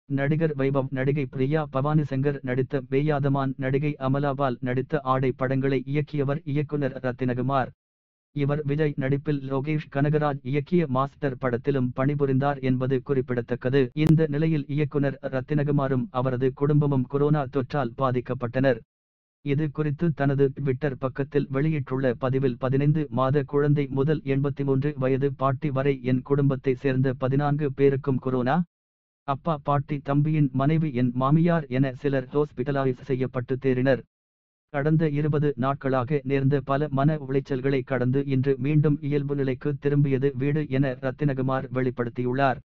நடிகர் வைபவ் நடிகை பிரியா பவானி சங்கர் நடித்த பேயாதமான் நடிகை அமலாபால் நடித்த ஆடை படங்களை இயக்கியவர் இயக்குனர் ரத்தினகுமார் இவர் விஜய் நடிப்பில் லோகேஷ் கனகராஜ் இயக்கிய மாஸ்டர் படத்திலும் பணிபுரிந்தார் என்பது குறிப்பிடத்தக்கது இந்த நிலையில் இயக்குனர் ரத்தினகுமாரும் அவரது குடும்பமும் கொரோனா தொற்றால் பாதிக்கப்பட்டனர் இது குறித்து தனது ட்விட்டர் பக்கத்தில் வெளியிட்டுள்ள பதிவில் பதினைந்து மாத குழந்தை முதல் எண்பத்தி மூன்று வயது பாட்டி வரை என் குடும்பத்தை சேர்ந்த பதினான்கு பேருக்கும் கொரோனா அப்பா பாட்டி தம்பியின் மனைவி என் மாமியார் என சிலர் ஹாஸ்பிட்டலைஸ் செய்யப்பட்டு தேறினர் கடந்த இருபது நாட்களாக நேர்ந்த பல மன உளைச்சல்களை கடந்து இன்று மீண்டும் இயல்பு நிலைக்கு திரும்பியது வீடு என ரத்தினகுமார் வெளிப்படுத்தியுள்ளார்